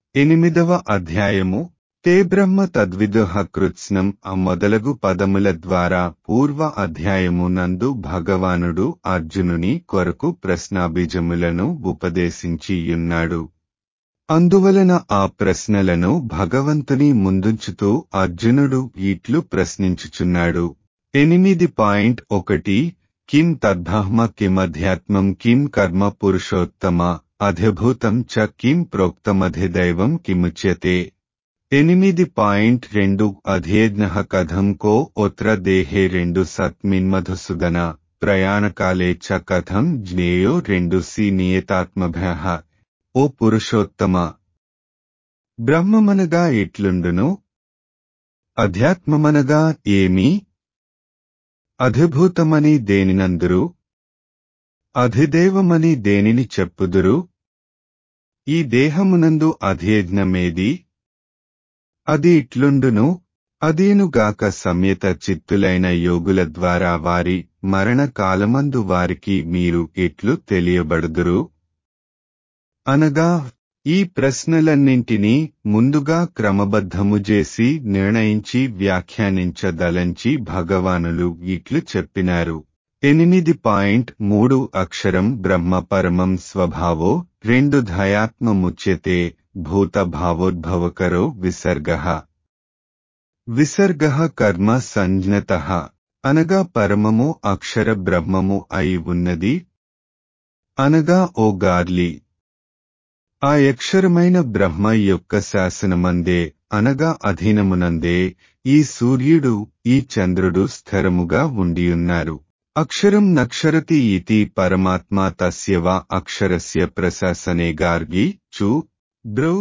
ఎనిమిదవ అధ్యాయము తే బ్రహ్మ తద్విదుహ కృత్స్నం ఆ మొదలగు పదముల ద్వారా పూర్వ అధ్యాయము నందు భగవానుడు అర్జునుని కొరకు ప్రశ్నాబీజములను ఉపదేశించియున్నాడు అందువలన ఆ ప్రశ్నలను భగవంతుని ముందుంచుతూ అర్జునుడు ఇట్లు ప్రశ్నించుచున్నాడు ఎనిమిది పాయింట్ ఒకటి కిం తద్ధాహ్మ కిమధ్యాత్మం కిం కర్మ పురుషోత్తమ అధిభూతం చ కిం ప్రోక్తమధిదైవం కిముచ్యతే ఎనిమిది పాయింట్ రెండు అధేజ్ఞ కథం కో ఒత్ర దేహే రెండు సత్మిన్మధుసూదన ప్రయాణకాలే చ కథం జ్ఞేయో రెండు సి నియతాత్మభ్య ఓ పురుషోత్తమ బ్రహ్మమనగా ఎట్లుండును అధ్యాత్మమనగా ఏమి అధిభూతమని దేనినందురు అధిదేవమని దేనిని చెప్పుదురు ఈ దేహమునందు అధేజ్ఞమేది అది ఇట్లుండును అదేనుగాక సంయత చిత్తులైన యోగుల ద్వారా వారి మరణ కాలమందు వారికి మీరు ఎట్లు తెలియబడుదురు అనగా ఈ ప్రశ్నలన్నింటినీ ముందుగా క్రమబద్ధము చేసి నిర్ణయించి వ్యాఖ్యానించదలంచి భగవానులు ఇట్లు చెప్పినారు ఎనిమిది పాయింట్ మూడు అక్షరం బ్రహ్మ పరమం స్వభావో రెండు ధయాత్మముచ్యతే భూత భావోద్భవకరో విసర్గ విసర్గ కర్మ సంజ్ఞత అనగా పరమము అక్షర బ్రహ్మము అయి ఉన్నది అనగా ఓ గార్లీ ఆ అక్షరమైన బ్రహ్మ యొక్క శాసనమందే అనగా అధీనమునందే ఈ సూర్యుడు ఈ చంద్రుడు స్థిరముగా ఉండియున్నారు అక్షరం నక్షరతి ఇతి పరమాత్మా తస్య వా అక్షరస్య ప్రశాసనే గార్గి చు ద్రౌ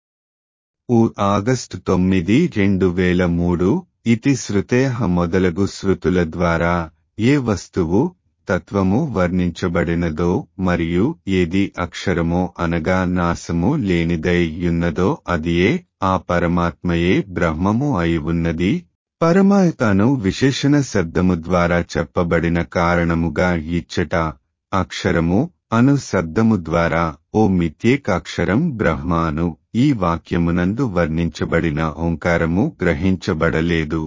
ఉ ఆగస్టు తొమ్మిది రెండు వేల మూడు ఇతి శృతేహ మొదలగు శృతుల ద్వారా ఏ వస్తువు తత్వము వర్ణించబడినదో మరియు ఏది అక్షరమో అనగా నాశము లేనిదై అదియే ఆ పరమాత్మయే బ్రహ్మము అయి ఉన్నది పరమాత్మను విశేషణ శబ్దము ద్వారా చెప్పబడిన కారణముగా ఇచ్చట అక్షరము అను శబ్దము ద్వారా ఓ మిథ్యేకాక్షరం బ్రహ్మాను ఈ వాక్యమునందు వర్ణించబడిన ఓంకారము గ్రహించబడలేదు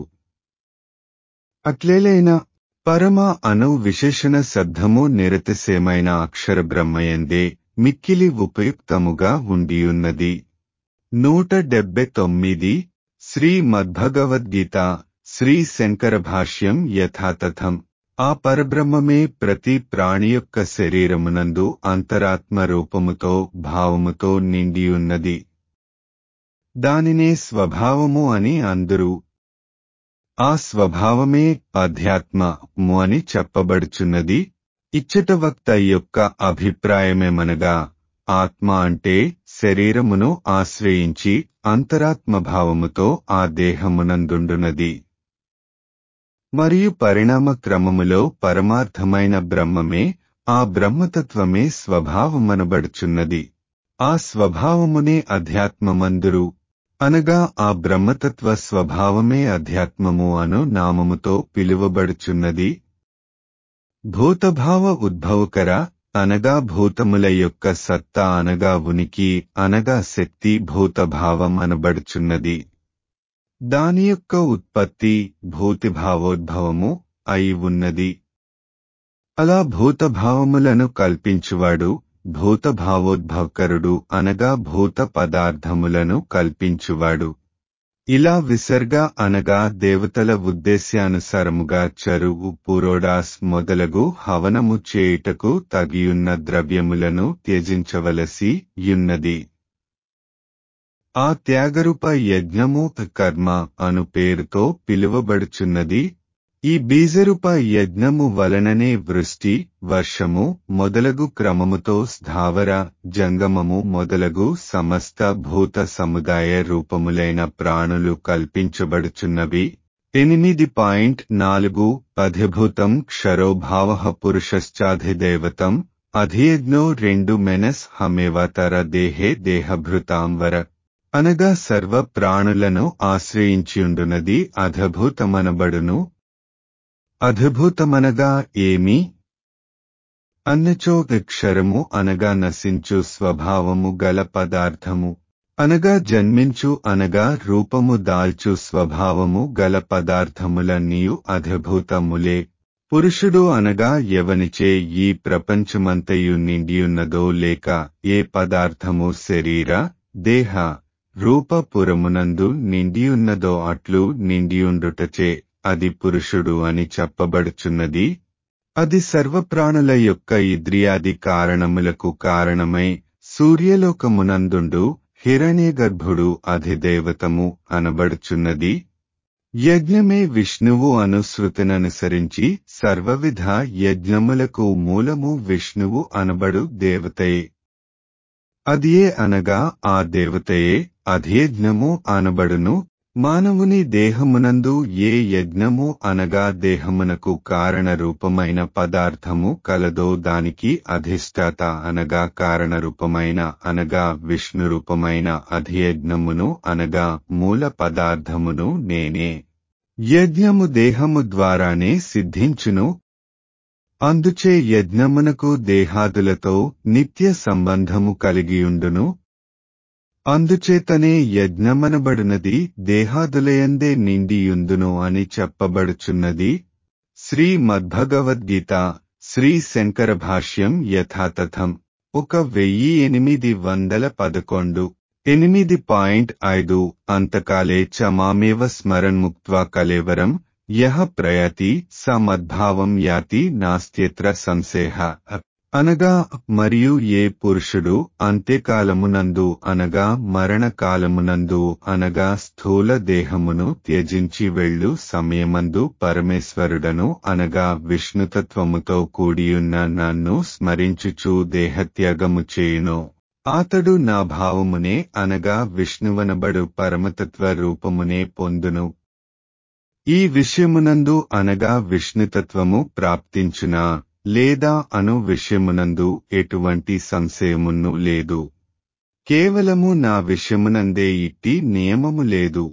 అట్లేలైనా పరమ అను విశేషణ శబ్దము నిరతిశయమైన అక్షర బ్రహ్మయందే మిక్కిలి ఉపయుక్తముగా ఉండియున్నది నూట డెబ్బె తొమ్మిది శ్రీ మద్భగవద్గీత శ్రీ శంకర భాష్యం యథాతథం ఆ పరబ్రహ్మమే ప్రతి ప్రాణి యొక్క శరీరమునందు అంతరాత్మ రూపముతో భావముతో నిండియున్నది దానినే స్వభావము అని అందరూ ఆ స్వభావమే అధ్యాత్మము అని చెప్పబడుచున్నది ఇచ్చట వక్త యొక్క అభిప్రాయమేమనగా ఆత్మ అంటే శరీరమును ఆశ్రయించి అంతరాత్మభావముతో ఆ దేహమునందుండునది మరియు పరిణామ క్రమములో పరమార్థమైన బ్రహ్మమే ఆ బ్రహ్మతత్వమే స్వభావమనబడుచున్నది ఆ స్వభావమునే అధ్యాత్మమందురు అనగా ఆ బ్రహ్మతత్వ స్వభావమే అధ్యాత్మము అను నామముతో పిలువబడుచున్నది భూతభావ ఉద్భవకర అనగా భూతముల యొక్క సత్తా అనగా ఉనికి అనగా శక్తి భూతభావం అనబడుచున్నది దాని యొక్క ఉత్పత్తి భూతిభావోద్భవము అయి ఉన్నది అలా భూతభావములను కల్పించువాడు భూతభావోద్భవకరుడు అనగా భూత పదార్థములను కల్పించువాడు ఇలా విసర్గ అనగా దేవతల ఉద్దేశ్యానుసారముగా చరువు పురోడాస్ మొదలగు హవనము చేయుటకు తగియున్న ద్రవ్యములను త్యజించవలసి యున్నది ఆ త్యాగరూప యజ్ఞము కర్మ అను పేరుతో పిలువబడుచున్నది ఈ బీజరూప యజ్ఞము వలననే వృష్టి వర్షము మొదలగు క్రమముతో స్థావర జంగమము మొదలగు సమస్త భూత సముదాయ రూపములైన ప్రాణులు కల్పించబడుచున్నవి ఎనిమిది పాయింట్ నాలుగు అధిభూతం క్షరోభావ పురుషశ్చాధిదేవతం అధియజ్ఞో రెండు మెనస్ హమేవతర దేహే దేహభృతాంవర అనగా సర్వ ప్రాణులను ఆశ్రయించియుండునది అధభూతమనబడును అధిభూతమనగా ఏమి అన్నచో క్షరము అనగా నశించు స్వభావము గల పదార్థము అనగా జన్మించు అనగా రూపము దాల్చు స్వభావము గల పదార్థములన్నీయు అధిభూతములే పురుషుడు అనగా ఎవనిచే ఈ ప్రపంచమంతయు నిండియున్నదో లేక ఏ పదార్థము శరీర దేహ రూపపురమునందు నిండియున్నదో అట్లు నిండియుండుటచే అది పురుషుడు అని చెప్పబడుచున్నది అది సర్వప్రాణుల యొక్క ఇంద్రియాది కారణములకు కారణమై సూర్యలోకమునందుండు హిరణ్యగర్భుడు అధిదేవతము అనబడుచున్నది యజ్ఞమే విష్ణువు అనుసృతిననుసరించి సర్వవిధ యజ్ఞములకు మూలము విష్ణువు అనబడు దేవతయే అదియే అనగా ఆ దేవతయే అధియజ్ఞము అనబడును మానవుని దేహమునందు ఏ యజ్ఞము అనగా దేహమునకు కారణ రూపమైన పదార్థము కలదో దానికి అధిష్టాత అనగా కారణ రూపమైన అనగా విష్ణు రూపమైన అధియజ్ఞమును అనగా మూల పదార్థమును నేనే యజ్ఞము దేహము ద్వారానే సిద్ధించును అందుచే యజ్ఞమునకు దేహాదులతో నిత్య సంబంధము కలిగియుండును అందుచేతనే యజ్ఞమనబడునది దేహాదులయందే నిండియుందును అని చెప్పబడుచున్నది శ్రీ మద్భగవద్గీత శ్రీ శంకర భాష్యం యథాతథం ఒక వెయ్యి ఎనిమిది వందల పదకొండు ఎనిమిది పాయింట్ ఐదు అంతకాలే చ మామేవ స్మరణ్ముక్త్వా కలేవరం యహ ప్రయాతి స మద్భావం యాతి నాస్త్యత్ర సంశేహ అనగా మరియు ఏ పురుషుడు అంత్యకాలమునందు అనగా మరణకాలమునందు అనగా స్థూల దేహమును త్యజించి వెళ్ళు సమయమందు పరమేశ్వరుడను అనగా విష్ణుతత్వముతో కూడియున్న నన్ను స్మరించుచూ దేహత్యాగము చేయును అతడు నా భావమునే అనగా విష్ణువనబడు పరమతత్వ రూపమునే పొందును ఈ విషయమునందు అనగా విష్ణుతత్వము ప్రాప్తించునా లేదా అను విషయమునందు ఎటువంటి సంశయమును లేదు కేవలము నా విషయమునందే ఇట్టి నియమము లేదు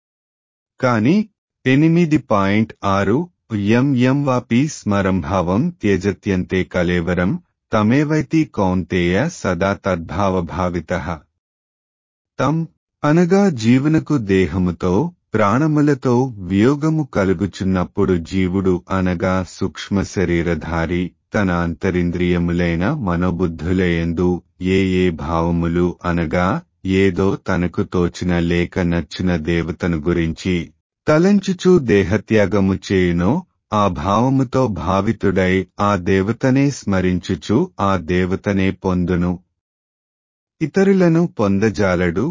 కాని ఎనిమిది పాయింట్ ఆరు యం యం వాపి స్మరంభావం త్యజత్యంతే కలేవరం తమేవైతి కౌంతేయ సదా తద్భావభావిత తం అనగా జీవునకు దేహముతో ప్రాణములతో వియోగము కలుగుచున్నప్పుడు జీవుడు అనగా సూక్ష్మ శరీరధారి తన అంతరింద్రియములైన మనోబుద్ధులయందు ఏ ఏ భావములు అనగా ఏదో తనకు తోచిన లేక నచ్చిన దేవతను గురించి తలంచుచూ దేహత్యాగము చేయునో ఆ భావముతో భావితుడై ఆ దేవతనే స్మరించుచు ఆ దేవతనే పొందును ఇతరులను పొందజాలడు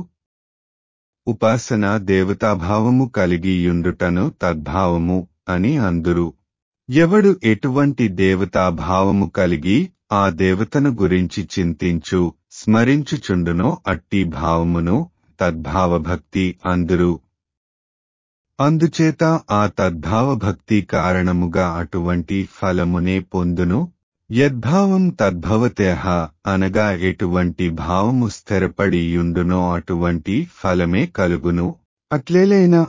ఉపాసన దేవతాభావము కలిగియుండుటను తద్భావము అని అందురు ఎవడు ఎటువంటి దేవతాభావము కలిగి ఆ దేవతను గురించి చింతించు స్మరించుచుండునో అట్టి భావమును తద్భావభక్తి అందురు అందుచేత ఆ తద్భావభక్తి కారణముగా అటువంటి ఫలమునే పొందును యద్భావం తద్భవతేహ అనగా ఎటువంటి భావము స్థిరపడియుండునో అటువంటి ఫలమే కలుగును అట్లేలైనా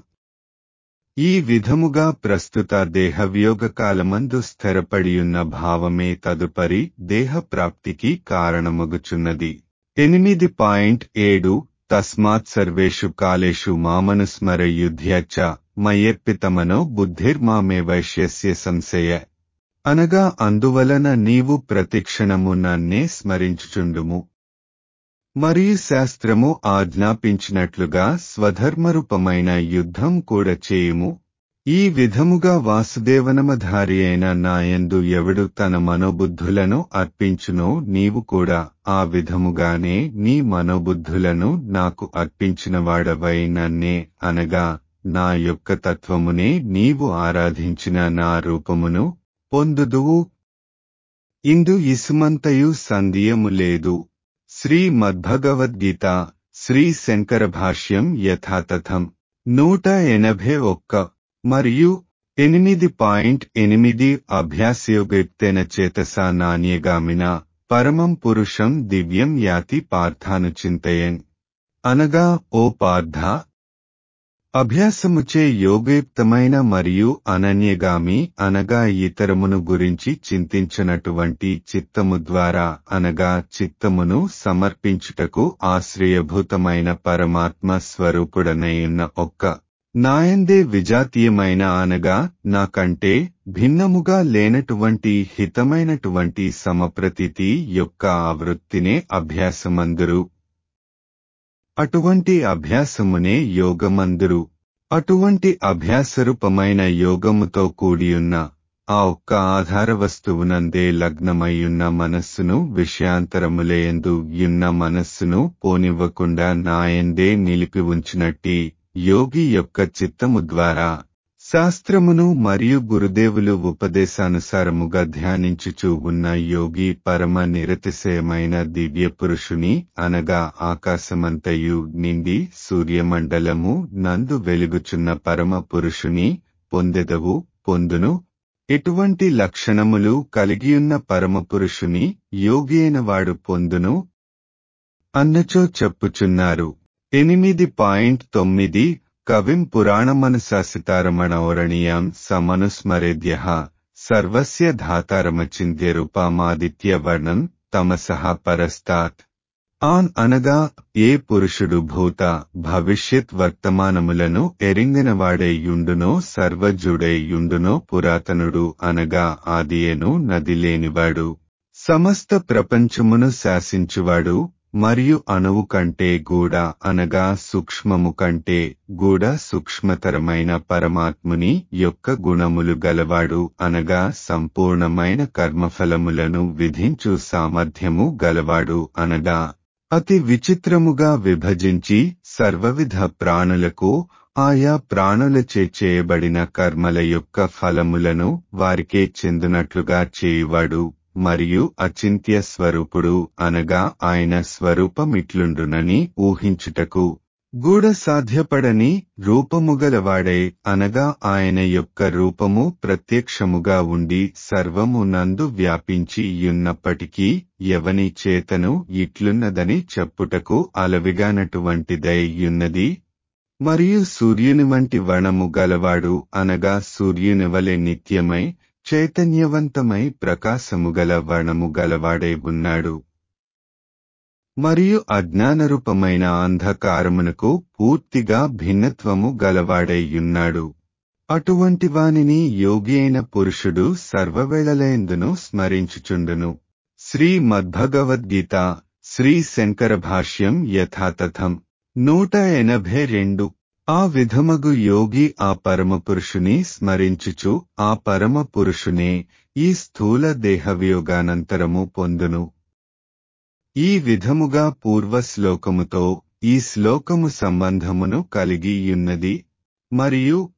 ఈ విధముగా ప్రస్తుత దేహవియోగ కాలమందు స్థిరపడియున్న భావమే తదుపరి దేహ ప్రాప్తికి కారణమగుచున్నది ఎనిమిది పాయింట్ ఏడు తస్మాత్ సర్వేషు కాలేషు మామనుస్మరయుధ్యచ్చ మయ్యర్పితమనో బుద్ధిర్మామే వైశ్యస్య సంశయ అనగా అందువలన నీవు ప్రతిక్షణము నన్నే స్మరించుచుండుము మరియు శాస్త్రము ఆజ్ఞాపించినట్లుగా స్వధర్మరూపమైన యుద్ధం కూడా చేయుము ఈ విధముగా వాసుదేవనమధారి అయిన నాయందు ఎవడు తన మనోబుద్ధులను అర్పించునో నీవు కూడా ఆ విధముగానే నీ మనోబుద్ధులను నాకు అర్పించినవాడవై నన్నే అనగా నా యొక్క తత్వమునే నీవు ఆరాధించిన నా రూపమును పొందుదువు ఇందు ఇసుమంతయు సంధియము లేదు శ్రీ మద్భగవద్గీత శ్రీ శంకర భాష్యం యథాతథం నూట ఎనభై ఒక్క మరియు ఎనిమిది పాయింట్ ఎనిమిది అభ్యాసయోగయుక్తేన చేతస నాణ్యగామిన పరమం పురుషం దివ్యం యాతి పార్థాను చింతయన్ అనగా ఓ పార్థ అభ్యాసముచే యోగయుక్తమైన మరియు అనన్యగామి అనగా ఇతరమును గురించి చింతించినటువంటి చిత్తము ద్వారా అనగా చిత్తమును సమర్పించుటకు ఆశ్రయభూతమైన పరమాత్మ స్వరూపుడనైన ఒక్క నాయందే విజాతీయమైన అనగా నాకంటే భిన్నముగా లేనటువంటి హితమైనటువంటి సమప్రతితి యొక్క ఆవృత్తినే అభ్యాసమందురు అటువంటి అభ్యాసమునే యోగమందురు అటువంటి అభ్యాసరూపమైన యోగముతో కూడియున్న ఆ ఒక్క ఆధార వస్తువునందే లగ్నమయ్యున్న మనస్సును విషయాంతరములేయందు యున్న మనస్సును పోనివ్వకుండా నాయందే నిలిపి ఉంచినట్టి యోగి యొక్క చిత్తము ద్వారా శాస్త్రమును మరియు గురుదేవులు ఉపదేశానుసారముగా ధ్యానించుచూ ఉన్న యోగి పరమ నిరతిశయమైన దివ్య పురుషుని అనగా ఆకాశమంతయు నిండి సూర్యమండలము నందు వెలుగుచున్న పరమ పురుషుని పొందెదవు పొందును ఎటువంటి లక్షణములు కలిగియున్న పరమపురుషుని యోగి అయినవాడు పొందును అన్నచో చెప్పుచున్నారు ఎనిమిది పాయింట్ తొమ్మిది కవిం పురాణమనుశాసితారమణౌరణీయం సమనుస్మరేద్య సర్వస్య ధాతారమచింత్య రూపమాదిత్య వర్ణం తమసః పరస్తాత్ ఆన్ అనగా ఏ పురుషుడు భూత భవిష్యత్ వర్తమానములను ఎరింగినవాడై యుండునో సర్వజుడై యుండునో పురాతనుడు అనగా ఆదియేను నది లేనివాడు సమస్త ప్రపంచమును శాసించువాడు మరియు అణువు కంటే గూడ అనగా సూక్ష్మము కంటే గూడ సూక్ష్మతరమైన పరమాత్ముని యొక్క గుణములు గలవాడు అనగా సంపూర్ణమైన కర్మఫలములను విధించు సామర్థ్యము గలవాడు అనగా అతి విచిత్రముగా విభజించి సర్వవిధ ప్రాణులకు ఆయా ప్రాణులచే చేయబడిన కర్మల యొక్క ఫలములను వారికే చెందినట్లుగా చేయువాడు మరియు అచింత్య స్వరూపుడు అనగా ఆయన స్వరూపమిట్లుండునని ఊహించుటకు గూఢ సాధ్యపడని రూపముగలవాడై అనగా ఆయన యొక్క రూపము ప్రత్యక్షముగా ఉండి సర్వము నందు వ్యాపించి యున్నప్పటికీ ఎవని చేతను ఇట్లున్నదని చెప్పుటకు అలవిగానటువంటిదై యున్నది మరియు సూర్యుని వంటి వణము గలవాడు అనగా సూర్యుని వలె నిత్యమై చైతన్యవంతమై ప్రకాశముగల వర్ణము గలవాడై ఉన్నాడు మరియు అజ్ఞానరూపమైన అంధకారమునకు పూర్తిగా భిన్నత్వము గలవాడై ఉన్నాడు అటువంటి వానిని యోగి అయిన పురుషుడు సర్వవేళలయందును స్మరించుచుండును శ్రీ మద్భగవద్గీత శ్రీ శంకర భాష్యం యథాతథం నూట ఎనభై రెండు ఆ విధమగు యోగి ఆ పరమపురుషుని స్మరించుచు ఆ పరమపురుషునే ఈ స్థూల దేహవియోగానంతరము పొందును ఈ విధముగా పూర్వ శ్లోకముతో ఈ శ్లోకము సంబంధమును కలిగి యున్నది మరియు